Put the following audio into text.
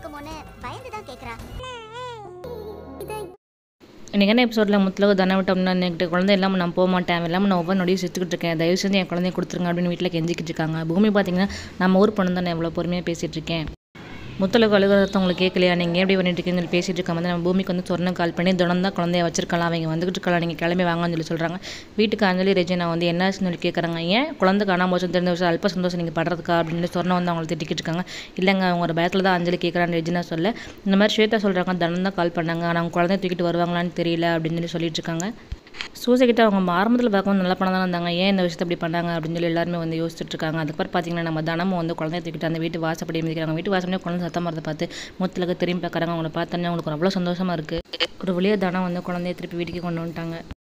இருக்குமோன்னு பயந்து தான் கேக்குறா இன்றைக்கான எபிசோடில் முத்தளவு தானே விட்டோம்னா என்கிட்ட குழந்தை இல்லாமல் நான் போக மாட்டேன் இல்லாமல் நான் ஒவ்வொரு நொடியும் செத்துக்கிட்டு இருக்கேன் தயவு செஞ்சு என் குழந்தைய கொடுத்துருங்க அப்படின்னு வீட்டில் கெஞ்சிக்கிட்டு இருக்காங்க பூமி பார்த்தீங்கன்னா நம்ம ஊர் பொண்ணு தான் நான் எவ்வளோ பொறுமையாக பேசிகிட்டு இருக்கேன் முத்தளவு அழுகிறத உங்களுக்கு கேட்கலையா நீங்கள் எப்படி பண்ணிட்டு இருக்கீங்கன்னு சொல்லி பேசிட்டு இருக்காம வந்து நம்ம பூமிக்கு வந்து சொன்ன கால் பண்ணி தினம் தான் குழந்தைய வச்சிருக்கலாம் அவங்க வந்துகிட்டு இருக்கலாம் நீங்கள் கிளம்பி வாங்கன்னு சொல்லி சொல்கிறாங்க வீட்டுக்கு அஞ்சலி ரெஜினா வந்து என்னாச்சுன்னு சொல்லி கேட்குறாங்க ஏன் குழந்தை காணாம போச்சு தெரிஞ்ச விஷயம் அல்ப சந்தோஷம் நீங்கள் படுறதுக்கா அப்படின்னு சொல்லி சொன்ன வந்து அவங்களை திட்டிக்கிட்டு இருக்காங்க இல்லைங்க அவங்க ஒரு பயத்தில் தான் அஞ்சலி கேட்குறான்னு ரெஜினா சொல்ல இந்த மாதிரி ஸ்வேதா சொல்கிறாங்க தினம் தான் கால் பண்ணாங்க ஆனால் அவங்க குழந்தைய தூக்கிட்டு வருவாங்களான்னு தெரியல அப்படின்னு சொல்லி சொல்லிட்டு இருக்காங்க சூசைக்கிட்ட அவங்க ஆரம்பத்தில் பார்க்கும்போது நல்ல பணம் தான் இருந்தாங்க ஏன் இந்த விஷயத்தை இப்படி பண்ணாங்க அப்படின்னு சொல்லி எல்லாருமே வந்து யோசிச்சுட்டு இருக்காங்க அதுக்கப்புறம் பார்த்தீங்கன்னா நம்ம தினமும் வந்து குழந்தைய தூக்கிட்டு அந்த வீட்டு வாசப்படி மிதிக்கிறாங்க வீட்டு வாசப்படியே குழந்தை சத்தம் வரதை பார்த்து முத்துலக திரும்பி பார்க்குறாங்க அவங்கள பார்த்தோன்னே அவங்களுக்கு அவ்வளோ சந்தோஷமாக இருக்குது ஒரு வழியாக தனம் வந்து குழந்தைய திருப்பி வீட்டுக்கு கொண்டு வந்துட்டாங்க